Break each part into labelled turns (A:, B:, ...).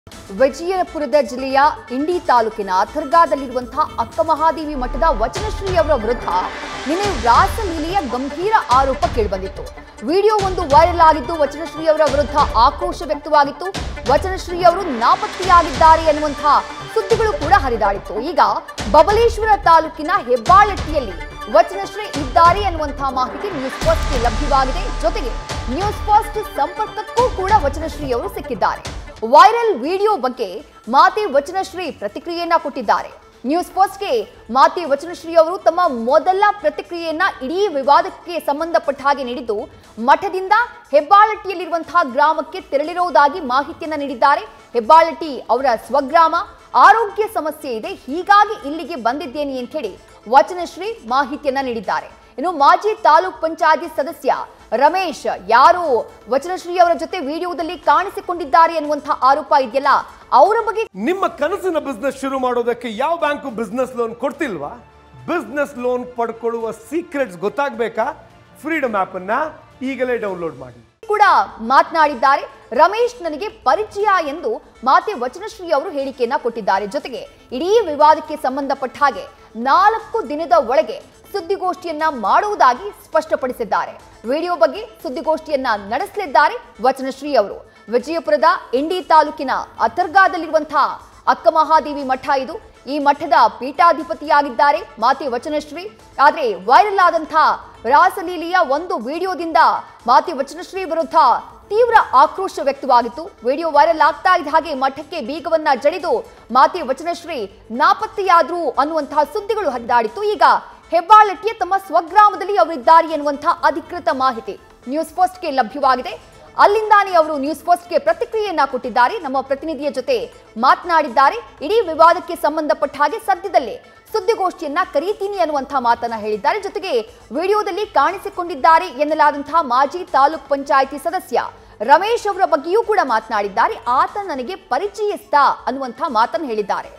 A: ವಿಜಯಪುರದ ಜಿಲ್ಲೆಯ ಇಂಡಿ ತಾಲೂಕಿನ ಅಥರ್ಗಾದಲ್ಲಿರುವಂತಹ ಅಕ್ಕಮಹಾದೇವಿ ಮಠದ ವಚನಶ್ರೀ ಅವರ ವಿರುದ್ಧ ನಿನ್ನೆ ರಾಸಲೀಲೆಯ ಗಂಭೀರ ಆರೋಪ ಕೇಳಿಬಂದಿತ್ತು ವಿಡಿಯೋ ಒಂದು ವೈರಲ್ ಆಗಿದ್ದು ವಚನಶ್ರೀ ಅವರ ವಿರುದ್ಧ ಆಕ್ರೋಶ ವ್ಯಕ್ತವಾಗಿತ್ತು ವಚನಶ್ರೀ ಅವರು ನಾಪತ್ತೆಯಾಗಿದ್ದಾರೆ ಎನ್ನುವಂತಹ ಸುದ್ದಿಗಳು ಕೂಡ ಹರಿದಾಡಿತ್ತು ಈಗ ಬಬಲೇಶ್ವರ ತಾಲೂಕಿನ ಹೆಬ್ಬಾಳಟ್ಟಿಯಲ್ಲಿ ವಚನಶ್ರೀ ಇದ್ದಾರೆ ಎನ್ನುವಂತಹ ಮಾಹಿತಿ ನ್ಯೂಸ್ ಫಸ್ಟ್ಗೆ ಲಭ್ಯವಾಗಿದೆ ಜೊತೆಗೆ ನ್ಯೂಸ್ ಫಸ್ಟ್ ಸಂಪರ್ಕಕ್ಕೂ ಕೂಡ ವಚನಶ್ರೀ ಅವರು ಸಿಕ್ಕಿದ್ದಾರೆ ವೈರಲ್ ವಿಡಿಯೋ ಬಗ್ಗೆ ಮಾತೆ ವಚನಶ್ರೀ ಪ್ರತಿಕ್ರಿಯೆಯನ್ನ ಕೊಟ್ಟಿದ್ದಾರೆ ನ್ಯೂಸ್ ಫಸ್ಟ್ಗೆ ಮಾತೆ ವಚನಶ್ರೀ ಅವರು ತಮ್ಮ ಮೊದಲ ಪ್ರತಿಕ್ರಿಯೆಯನ್ನ ಇಡೀ ವಿವಾದಕ್ಕೆ ಸಂಬಂಧಪಟ್ಟ ಹಾಗೆ ನೀಡಿದ್ದು ಮಠದಿಂದ ಹೆಬ್ಬಾಳಟ್ಟಿಯಲ್ಲಿರುವಂತಹ ಗ್ರಾಮಕ್ಕೆ ತೆರಳಿರುವುದಾಗಿ ಮಾಹಿತಿಯನ್ನ ನೀಡಿದ್ದಾರೆ ಹೆಬ್ಬಾಳಟ್ಟಿ ಅವರ ಸ್ವಗ್ರಾಮ ಆರೋಗ್ಯ ಸಮಸ್ಯೆ ಇದೆ ಹೀಗಾಗಿ ಇಲ್ಲಿಗೆ ಬಂದಿದ್ದೇನೆ ಅಂತ ಹೇಳಿ ವಚನಶ್ರೀ ಮಾಹಿತಿಯನ್ನ ನೀಡಿದ್ದಾರೆ ಇನ್ನು ಮಾಜಿ ತಾಲೂಕ್ ಪಂಚಾಯತಿ ಸದಸ್ಯ ರಮೇಶ್ ಯಾರು ವಚನಶ್ರೀ ಅವರ ಜೊತೆ ವಿಡಿಯೋದಲ್ಲಿ ಕಾಣಿಸಿಕೊಂಡಿದ್ದಾರೆ ಎನ್ನುವಂತಹ ಆರೋಪ ಇದೆಯಲ್ಲ ಅವರ ಬಗ್ಗೆ
B: ನಿಮ್ಮ ಕನಸಿನ ಬಿಸ್ನೆಸ್ ಶುರು ಮಾಡೋದಕ್ಕೆ ಯಾವ ಬ್ಯಾಂಕು ಬಿಸ್ನೆಸ್ ಲೋನ್ ಕೊಡ್ತಿಲ್ವಾ ಬಿಸ್ನೆಸ್ ಲೋನ್ ಪಡ್ಕೊಳ್ಳುವ ಸೀಕ್ರೆಟ್ಸ್ ಗೊತ್ತಾಗಬೇಕಾ ಫ್ರೀಡಮ್ ಆಪ್ ಅನ್ನ ಈಗಲೇ ಡೌನ್ಲೋಡ್ ಮಾಡಿ
A: ಕೂಡ ಮಾತನಾಡಿದ್ದಾರೆ ರಮೇಶ್ ನನಗೆ ಪರಿಚಯ ಎಂದು ಮಾತೆ ವಚನಶ್ರೀ ಅವರು ಹೇಳಿಕೆಯನ್ನ ಕೊಟ್ಟಿದ್ದಾರೆ ಜೊತೆಗೆ ಇಡೀ ವಿವಾದಕ್ಕೆ ಸಂಬಂಧಪಟ್ಟ ಹಾಗೆ ನಾಲ್ಕು ದಿನದ ಒಳಗೆ ಸುದ್ದಿಗೋಷ್ಠಿಯನ್ನ ಮಾಡುವುದಾಗಿ ಸ್ಪಷ್ಟಪಡಿಸಿದ್ದಾರೆ ವಿಡಿಯೋ ಬಗ್ಗೆ ಸುದ್ದಿಗೋಷ್ಠಿಯನ್ನ ನಡೆಸಲಿದ್ದಾರೆ ವಚನಶ್ರೀ ಅವರು ವಿಜಯಪುರದ ಇಂಡಿ ತಾಲೂಕಿನ ಅಥರ್ಗಾದಲ್ಲಿರುವಂತಹ ಅಕ್ಕ ಮಹಾದೇವಿ ಮಠ ಇದು ಈ ಮಠದ ಪೀಠಾಧಿಪತಿಯಾಗಿದ್ದಾರೆ ಮಾತೆ ವಚನಶ್ರೀ ಆದ್ರೆ ವೈರಲ್ ಆದಂತಹ ರಾಸಲೀಲೆಯ ಒಂದು ವಿಡಿಯೋದಿಂದ ಮಾತೆ ವಚನಶ್ರೀ ವಿರುದ್ಧ ತೀವ್ರ ಆಕ್ರೋಶ ವ್ಯಕ್ತವಾಗಿತ್ತು ವಿಡಿಯೋ ವೈರಲ್ ಆಗ್ತಾ ಇದ್ದ ಹಾಗೆ ಮಠಕ್ಕೆ ಬೀಗವನ್ನ ಜಡಿದು ಮಾತೆ ವಚನಶ್ರೀ ನಾಪತ್ತೆಯಾದ್ರು ಅನ್ನುವಂತಹ ಸುದ್ದಿಗಳು ಹರಿದಾಡಿತ್ತು ಈಗ ಹೆಬ್ಬಾಳಟ್ಟಿಯ ತಮ್ಮ ಸ್ವಗ್ರಾಮದಲ್ಲಿ ಅವರಿದ್ದಾರೆ ಎನ್ನುವಂತಹ ಅಧಿಕೃತ ಮಾಹಿತಿ ನ್ಯೂಸ್ ಫಸ್ಟ್ಗೆ ಲಭ್ಯವಾಗಿದೆ ಅಲ್ಲಿಂದಾನೇ ಅವರು ನ್ಯೂಸ್ ಫಸ್ಟ್ಗೆ ಪ್ರತಿಕ್ರಿಯೆಯನ್ನ ಕೊಟ್ಟಿದ್ದಾರೆ ನಮ್ಮ ಪ್ರತಿನಿಧಿಯ ಜೊತೆ ಮಾತನಾಡಿದ್ದಾರೆ ಇಡೀ ವಿವಾದಕ್ಕೆ ಸಂಬಂಧಪಟ್ಟ ಹಾಗೆ ಸದ್ಯದಲ್ಲೇ ಸುದ್ದಿಗೋಷ್ಠಿಯನ್ನ ಕರೀತೀನಿ ಅನ್ನುವಂತಹ ಮಾತನ್ನ ಹೇಳಿದ್ದಾರೆ ಜೊತೆಗೆ ವಿಡಿಯೋದಲ್ಲಿ ಕಾಣಿಸಿಕೊಂಡಿದ್ದಾರೆ ಎನ್ನಲಾದಂತಹ ಮಾಜಿ ತಾಲೂಕ್ ಪಂಚಾಯಿತಿ ಸದಸ್ಯ ರಮೇಶ್ ಅವರ ಬಗ್ಗೆಯೂ ಕೂಡ ಮಾತನಾಡಿದ್ದಾರೆ ಆತ ನನಗೆ ಪರಿಚಯಸ್ಥ ಅನ್ನುವಂತಹ ಮಾತನ್ನು ಹೇಳಿದ್ದಾರೆ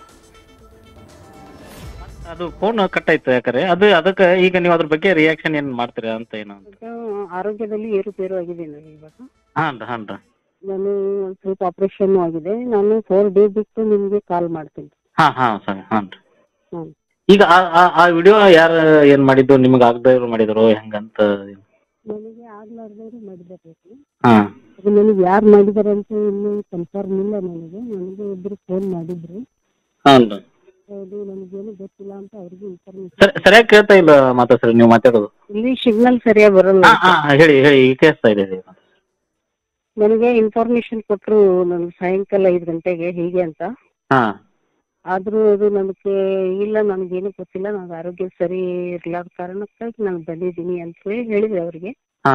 C: ಅದು ಫೋನ್ ಕಟ್ ಆಯ್ತು ಯಾಕಂದ್ರೆ ಅದು ಅದಕ್ಕೆ ಈಗ ನೀವು ಅದ್ರ ಬಗ್ಗೆ ರಿಯಾಕ್ಷನ್ ಏನ್ ಮಾಡ್ತೀರಾ ಅಂತ ಏನು ಅಂತ
D: ಈಗ ಆರೋಗ್ಯದಲ್ಲಿ ಏರುಪೇರು ಆಗಿದೆ ನನಗೆ ಇವಾಗ
C: ಹಾನ್ ರೀ ಹಾನ್ ರೀ
D: ನಾನು ಒಂದ್ ಸ್ವಲ್ಪ ಆಪರೇಷನ್ ಆಗಿದೆ ನಾನು ಫೋರ್ ಡೇ ಬಿಟ್ಟು ನಿಮ್ಗೆ ಕಾಲ್ ಮಾಡ್ತೀನಿ
C: ಹಾ ಹಾ ಸರಿ ಹಾನ್ ರೀ
D: ಹ್ಮ್
C: ಈಗ ಆ- ಆ- ಆ ವಿಡಿಯೋ ಯಾರು ಏನ್ ಮಾಡಿದ್ದು ನಿಮ್ಗೆ ಆಗದವ್ರು ಮಾಡಿದ್ರು ಹೆಂಗಂತ
D: ನನಗೆ ಆಗ್ಲಾರ್ದವ್ರು ಮಾಡಿದ್ದಾರೆ
C: ಹಾ
D: ಅದು ನನಗೆ ಯಾರು ಮಾಡಿದಾರೆ ಅಂತ ಇನ್ನೂ ಕನ್ಫರ್ಮ್ ಇಲ್ಲ ನನಗೆ ನನಗೆ ಒಬ್ರು ಫೋನ್ ಮಾಡಿದ್ರು
C: ಹಾನ್ ರೀ
D: ಅದು ನನಗೇನು ಗೊತ್ತಿಲ್ಲ ಅಂತ ಅವ್ರಿಗೆ ಇನ್ಫಾರ್ಮೇಶನ್
C: ಸರಿ ಸರಿಯಾಗಿ ಕೇಳ್ತಾ ಇಲ್ಲ ಮಾತಾ ಸರಿ ನೀವು ಮಾತಾಡೋದು
D: ಇಲ್ಲಿ ಸಿಗ್ನಲ್ ಸರಿಯಾಗಿ ಬರಲ್ಲ
C: ಹಾ ಹಾ ಹೇಳಿ ಹೇಳಿ ಈಗ ಕೇಳಿಸ್ತಾ ಇದೆ ಹೇಳಿ.
D: ನನಗೆ ಇನ್ಫಾರ್ಮೇಶನ್ ಕೊಟ್ರು ನನಗೆ ಸಾಯಂಕಾಲ ಐದು ಗಂಟೆಗೆ ಹೀಗೆ ಅಂತ
C: ಹಾ
D: ಆದ್ರೂ ಅದು ನನಗೆ ಇಲ್ಲ ನನಗೇನು ಗೊತ್ತಿಲ್ಲ ನನಗೆ ಆರೋಗ್ಯ ಸರಿ ಇರ್ಲಾರ್ದ ಕಾರಣಕ್ಕಾಗಿ ನಾನು ಬಂದಿದ್ದೀನಿ ಅಂತ ಹೇಳಿ ಹೇಳಿದೆ ಅವ್ರಿಗೆ
C: ಹಾ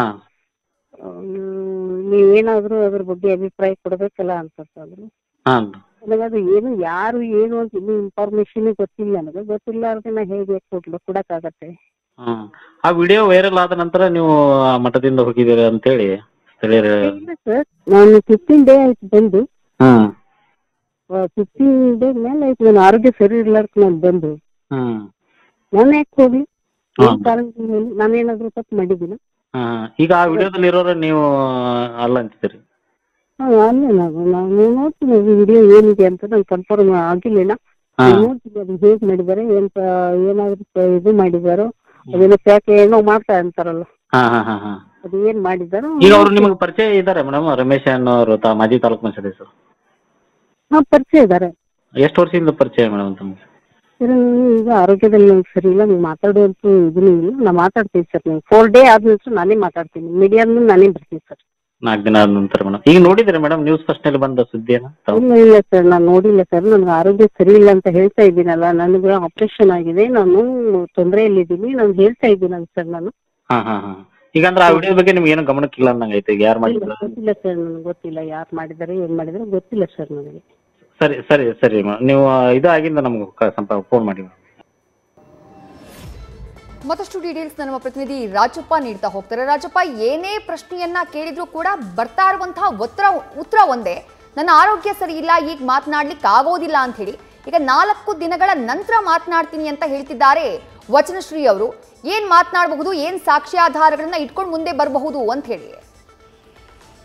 D: ಅವ್ನು ನೀವೇನಾದ್ರೂ ಅದ್ರ ಬಗ್ಗೆ ಅಭಿಪ್ರಾಯ ಕೊಡ್ಬೇಕಲ್ಲ ಅಂತಂದ್ರು
C: ಹಾನ್ ರೀ
D: ನನಗದು ಏನು ಯಾರು ಏನು ಅಂತ ಇನ್ನೂ ಇನ್ಫಾರ್ಮೇಶನ್ ಗೊತ್ತಿಲ್ಲ ನನಗೆ ಗೊತ್ತಿಲ್ಲಾರ್ದೆ ನಾ ಹೇಗೆ ಕೊಡ್ಲು ಕೊಡಕ್ಕಾಗತ್ತೆ
C: ಹ್ಮ್ ಆ ವಿಡಿಯೋ ವೈರಲ್ ಆದ ನಂತರ ನೀವು ಆ ಮಠದಿಂದ ಹೋಗಿದ್ದೀರಿ ಅಂತೇಳಿ ಸ್ಥಳೀಯರು
D: ಇಲ್ಲ ಸರ್ ನಾನು ಫಿಫ್ಟೀನ್ ಡೇ ಆಯ್ತು ಬಂದು
C: ಹ್ಮ್
D: ಫಿಫ್ಟೀನ್ ಡೇ ಮೇಲೆ ಆಯ್ತು ನನ್ನ ಆರೋಗ್ಯ ಸರಿ ಇರ್ಲಾರ್ದ ನಾನು ಬಂದು
C: ಹ್ಮ್
D: ನಾನು ಯಾಕೆ ಹೋಗ್ಲಿ
C: ಹಾ.
D: ಏನ್ ಕಾರಣದ ಮೇಲೆ ನಾನೇನಾದ್ರೂ ತಪ್ಪು ಮಾಡಿದ್ದೀನ
C: ಹಾ ಈಗ ಆ ವಿಡಿಯೋದಲ್ಲಿ ಇರೋರು ನೀವು ಅಲ್ಲ ಅಂತಿದ್ದೀರಿ
D: ಹಾ ಅಲ್ಲೇ ನಾನು ನಾನು ನೋಡ್ತೀನಿ ವಿಡಿಯೋ ಏನಿದೆ ಅಂತ ನಂಗೆ ಕನ್ಫರ್ಮ್ ಆಗಿಲ್ಲ
C: ಹಾ
D: ನೋಡ್ತೀನಿ ಅದು ಹೇಗ್ ಮಾಡಿದ್ದಾರೆ ಎಂತ ಏನಾದ್ರು ಪ- ಇದು ಮಾಡಿದಾರೋ ಅದೇನೋ ಪ್ಯಾಕ್ ಏನೋ ಮಾಡ್ತಾ ಅಂತಾರಲ್ಲ
C: ಹಾ ಹಾ ಹಾ ಹಾ
D: ಅದು ಏನ್ ಮಾಡಿದಾರೋ
C: ಈಗ ಅವ್ರು ನಿಮಗೆ ಪರಿಚಯ ಇದ್ದಾರೆ ಮೇಡಮ್ ರಮೇಶ್ ಅನ್ನೋರು ತಾ ಮಾಜಿ ತಾಲೂಕು ಪಂಚಾಯತ್ ಸದಸ್ಯರು
D: ಹಾ ಪರಿಚಯ ಇದಾರೆ
C: ಎಷ್ಟು ವರ್ಷದಿಂದ ಪರಿಚಯ ಮೇಡಮ್ ತಮಗೆ
D: ಸರ್ ಈಗ ಆರೋಗ್ಯದಲ್ಲಿ ನಂಗೆ ಸರಿ ಇಲ್ಲ ನೀವು ಮಾತಾಡುವಂತ ಇದನ್ನು ಇಲ್ಲ ನಾ ಮಾತಾಡ್ತೀನಿ ಸರ್ ನೀವು ಫೋರ್ ಡೇ ಆದ ನಂತರ ನಾನೇ ಮಾತಾಡ್ತೀನಿ ಮೀಡಿಯಾನು ನಾನೇ ಬರ್ತೀನಿ ಸರ್
C: ನಾಲ್ಕು ದಿನ ಆದ ನಂತರ ಮೇಡಮ್ ಈಗ ನೋಡಿದ್ರಿ ಮೇಡಮ್ ನ್ಯೂಸ್ ಫಸ್ಟ್ ನಲ್ಲಿ ಬಂದ ಸುದ್ದಿಯನ್ನ ತಾವು?
D: ಇಲ್ಲ ಇಲ್ಲ ಸರ್ ನಾನು ನೋಡಿಲ್ಲ ಸರ್ ನನಗೆ ಆರೋಗ್ಯ ಸರಿ ಇಲ್ಲ ಅಂತ ಹೇಳ್ತಾ ಇದ್ದೀನಲ್ಲ ನನಗೆ ಆಪರೇಷನ್ ಆಗಿದೆ ನಾನು ತೊಂದರೆಯಲ್ಲಿದ್ದೀನಿ ನಾನು ಹೇಳ್ತಾ ಇದ್ದೀನಲ್ಲ ಸರ್ ನಾನು
C: ಹಾ ಹಾ ಹಾ ಈಗ ಅಂದ್ರೆ ಆ ವಿಡಿಯೋ ಬಗ್ಗೆ ನಿಮ್ಗೆ ಏನು ಗಮನಕ್ಕಿಲ್ಲ ಅನ್ನಂಗೆ ಐತೆ ಈಗ ಯಾರು ಮಾಡಿದ್ರು
D: ಗೊತ್ತಿಲ್ಲ ಸರ್ ನನಗೆ ಗೊತ್ತಿಲ್ಲ ಯಾರು ಮಾಡಿದ್ದಾರೆ ಏನ್ ಮಾಡಿದ್ದಾರೆ ಗೊತ್ತಿಲ್ಲ ಸರ್ ನನಗೆ
C: ಸರಿ ಸರಿ ಸರಿ ಮೇಡಮ್ ನೀವು ಇದು ಆಗಿಂದ ನಮ್ಗೆ ಸಂಪರ್ಕ ಫೋನ್ ಮಾಡಿ ಮೇಡಮ್
A: ಮತ್ತಷ್ಟು ಡೀಟೇಲ್ಸ್ ನಮ್ಮ ಪ್ರತಿನಿಧಿ ರಾಜಪ್ಪ ನೀಡ್ತಾ ಹೋಗ್ತಾರೆ ರಾಜಪ್ಪ ಏನೇ ಪ್ರಶ್ನೆಯನ್ನ ಕೇಳಿದ್ರು ಕೂಡ ಬರ್ತಾ ಇರುವಂತಹ ಉತ್ತರ ಉತ್ತರ ಒಂದೇ ನನ್ನ ಆರೋಗ್ಯ ಸರಿ ಇಲ್ಲ ಈಗ ಮಾತನಾಡ್ಲಿಕ್ಕೆ ಆಗೋದಿಲ್ಲ ಅಂತ ಹೇಳಿ ಈಗ ನಾಲ್ಕು ದಿನಗಳ ನಂತರ ಮಾತನಾಡ್ತೀನಿ ಅಂತ ಹೇಳ್ತಿದ್ದಾರೆ ವಚನಶ್ರೀ ಅವರು ಏನ್ ಮಾತನಾಡಬಹುದು ಏನ್ ಸಾಕ್ಷ್ಯಾಧಾರಗಳನ್ನ ಇಟ್ಕೊಂಡು ಮುಂದೆ ಬರಬಹುದು ಅಂತ ಹೇಳಿ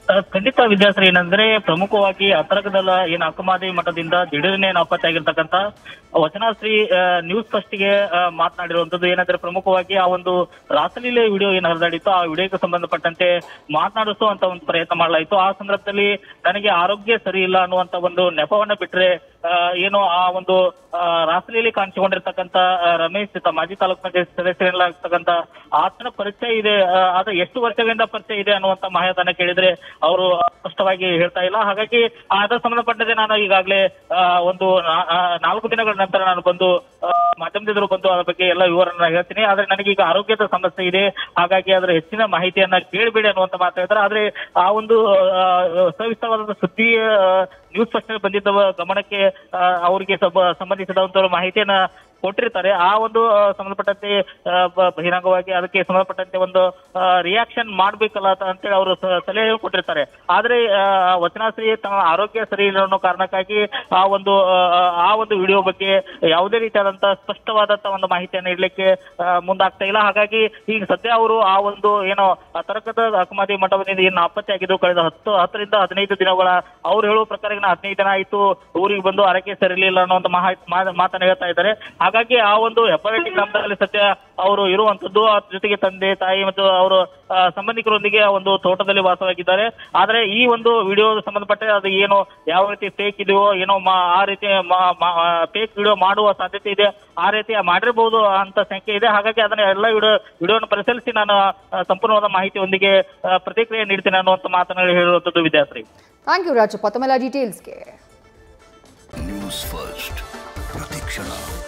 E: ಆ, ಖಂಡಿತ ವಿದ್ಯಾರ್ಥಿ ಏನಂದ್ರೆ ಪ್ರಮುಖವಾಗಿ ಅತರಕದಲ್ಲ ಏನ್ ಅಕ್ಕಮಾದೇವಿ ಮಠದಿಂದ ದಿಢೀರ್ನೆ ನಾಪತ್ತೆ ಆಗಿರ್ತಕ್ಕಂತ ವಚನಾಶ್ರೀ ಆ, ನ್ಯೂಸ್ ಫಸ್ಟ್ಗೆ ಮಾತನಾಡಿರುವಂತದ್ದು ಏನಂದ್ರೆ ಪ್ರಮುಖವಾಗಿ ಆ ಒಂದು ರಾಸಲೀಲೆ ವಿಡಿಯೋ ಏನ್ ಹರಿದಾಡಿತ್ತು ಆ ವಿಡಿಯೋಗೆ ಸಂಬಂಧಪಟ್ಟಂತೆ ಮಾತನಾಡಿಸುವಂತ ಒಂದು ಪ್ರಯತ್ನ ಮಾಡಲಾಯಿತು ಆ ಸಂದರ್ಭದಲ್ಲಿ ನನಗೆ ಆರೋಗ್ಯ ಸರಿ ಇಲ್ಲ ಅನ್ನುವಂತ ಒಂದು ನೆಪವನ್ನ ಬಿಟ್ರೆ ಆ, ಏನು ಆ ಒಂದು ಆ, ರಾಸಲೀಲೆ ಕಾಣಿಸಿಕೊಂಡಿರ್ತಕ್ಕಂತ ಆ, ರಮೇಶ್ ತ- ಮಾಜಿ ತಾಲೂಕು ಪಂಚಾಯತ್ ಸದಸ್ಯರಾಗ್ತಕ್ಕಂತ ಆತನ ಪರಿಚಯ ಇದೆ ಆ, ಆತ ಎಷ್ಟು ವರ್ಷಗಳಿಂದ ಪರಿಚಯ ಇದೆ ಅನ್ನುವಂತ ಮಾಹಿತಿಯನ್ನ ಕೇಳಿದ್ರೆ ಅವರು ಸ್ಪಷ್ಟವಾಗಿ ಹೇಳ್ತಾ ಇಲ್ಲ ಹಾಗಾಗಿ ಅದರ ಸಂಬಂಧಪಟ್ಟಂತೆ ನಾನು ಈಗಾಗಲೇ ಆ, ಒಂದು ನಾ- ಆ, ನಾಲ್ಕು ದಿನಗಳ ನಂತರ ನಾನು ಬಂದು ಆ, ಮಾಧ್ಯಮದ ಎದುರು ಬಂದು ಅದರ ಬಗ್ಗೆ ಎಲ್ಲ ವಿವರನ್ನ ಹೇಳ್ತೀನಿ ಆದ್ರೆ ನನಗೆ ಈಗ ಆರೋಗ್ಯದ ಸಮಸ್ಯೆ ಇದೆ ಹಾಗಾಗಿ ಅದರ ಹೆಚ್ಚಿನ ಮಾಹಿತಿಯನ್ನ ಕೇಳಬೇಡಿ ಅನ್ನುವಂತ ಮಾತು ಹೇಳ್ತಾರೆ ಆದ್ರೆ ಆ ಒಂದು ಆ, ಸವಿಸ್ತರವಾದ ಸುದ್ದಿ ಆ, ನ್ಯೂಸ್ ಫಸ್ಟ್ ಬಂದಿದ್ದ ಗಮನಕ್ಕೆ ಆ, ಅವರಿಗೆ ಸಬ- ಸಂಬಂಧಿಸಿದಂತ ಮಾಹಿತಿಯನ್ನ ಕೊಟ್ಟಿರ್ತಾರೆ ಆ ಒಂದು ಆ, ಸಂಬಂಧಪಟ್ಟಂತೆ ಆ, ಬ- ಬಹಿರಂಗವಾಗಿ ಅದಕ್ಕೆ ಸಂಬಂಧಪಟ್ಟಂತೆ ಒಂದು ರಿಯಾಕ್ಷನ್ ಮಾಡ್ಬೇಕಲ್ಲ ಅಂತ ಅಂತೇಳಿ ಅವರು ಸ- ಸಲಹೆ ಕೊಟ್ಟಿರ್ತಾರೆ ಆದ್ರೆ ಆ, ವಚನಾಶ್ರೀ ತಮ್ಮ ಆರೋಗ್ಯ ಸರಿ ಇಲ್ಲ ಅನ್ನೋ ಕಾರಣಕ್ಕಾಗಿ ಆ ಒಂದು ಆ, ಆ ಒಂದು ವಿಡಿಯೋ ಬಗ್ಗೆ ಯಾವುದೇ ರೀತಿಯಾದಂತ ಸ್ಪಷ್ಟವಾದಂತ ಒಂದು ಮಾಹಿತಿಯನ್ನು ಇಡ್ಲಿಕ್ಕೆ ಆ, ಮುಂದಾಗ್ತಾ ಇಲ್ಲ ಹಾಗಾಗಿ ಈಗ ಸದ್ಯ ಅವರು ಆ ಒಂದು ಏನೋ ಆ ತರಕದ ಅಕಮಾದಿ ಮಠದಿಂದ ಏನು ನಾಪತ್ತೆ ಆಗಿದ್ದು ಕಳೆದ ಹತ್ತು ಹತ್ತರಿಂದ ಹದಿನೈದು ದಿನಗಳ ಅವ್ರು ಹೇಳುವ ಪ್ರಕಾರ ಈಗ ನಾ ಹದಿನೈದು ದಿನ ಆಯ್ತು ಊರಿಗೆ ಬಂದು ಆರೈಕೆ ಸರಿಲಿಲ್ಲ ಅನ್ನುವಂತ ಮಾಹಿತಿ ಮಾ- ಮಾತನ್ನ ಹೇಳ್ತಾ ಇದ್ದಾರೆ ಹಾಗಾಗಿ ಆ ಒಂದು ಹೆಬ್ಬಾಳೆಟ್ಟಿ ಗ್ರಾಮದಲ್ಲಿ ಸದ್ಯ ಅವರು ಇರುವಂತದ್ದು ಅದ್ರ ಜೊತೆಗೆ ತಂದೆ ತಾಯಿ ಮತ್ತು ಅವರು ಆ, ಸಂಬಂಧಿಕರೊಂದಿಗೆ ಆ ಒಂದು ತೋಟದಲ್ಲಿ ವಾಸವಾಗಿದ್ದಾರೆ ಆದ್ರೆ ಈ ಒಂದು ವಿಡಿಯೋ ಸಂಬಂಧಪಟ್ಟ ಅದು ಏನು ಯಾವ ರೀತಿ ಫೇಕ್ ಇದೆಯೋ ಏನೋ ಮಾ- ಆ ರೀತಿ ಫೇಕ್ ವಿಡಿಯೋ ಮಾಡುವ ಸಾಧ್ಯತೆ ಇದೆ ಆ ರೀತಿ ಮಾಡಿರಬಹುದು ಅಂತ ಸಂಖ್ಯೆ ಇದೆ ಹಾಗಾಗಿ ಅದನ್ನ ಎಲ್ಲ ವಿಡಿಯೋ ವಿಡಿಯೋನ ಪರಿಶೀಲಿಸಿ ನಾನು ಆ, ಸಂಪೂರ್ಣವಾದ ಮಾಹಿತಿಯೊಂದಿಗೆ ಆ, ಪ್ರತಿಕ್ರಿಯೆ ನೀಡ್ತೇನೆ ಅನ್ನುವಂತ ಮಾತನ್ನ ಹೇಳಿರುವಂತದ್ದು ವಿದ್ಯಾರ್ಥಿ
A: ಥ್ಯಾಂಕ್ ಯು ರಾಜಪ್ಪ ತಮ್ಮೆಲ್ಲ ಡೀಟೇಲ್ಸ್ಗೆ
F: ನ್ಯೂಸ್ ಫಸ್ಟ್ ಪ್ರತಿಕ್ಷಣ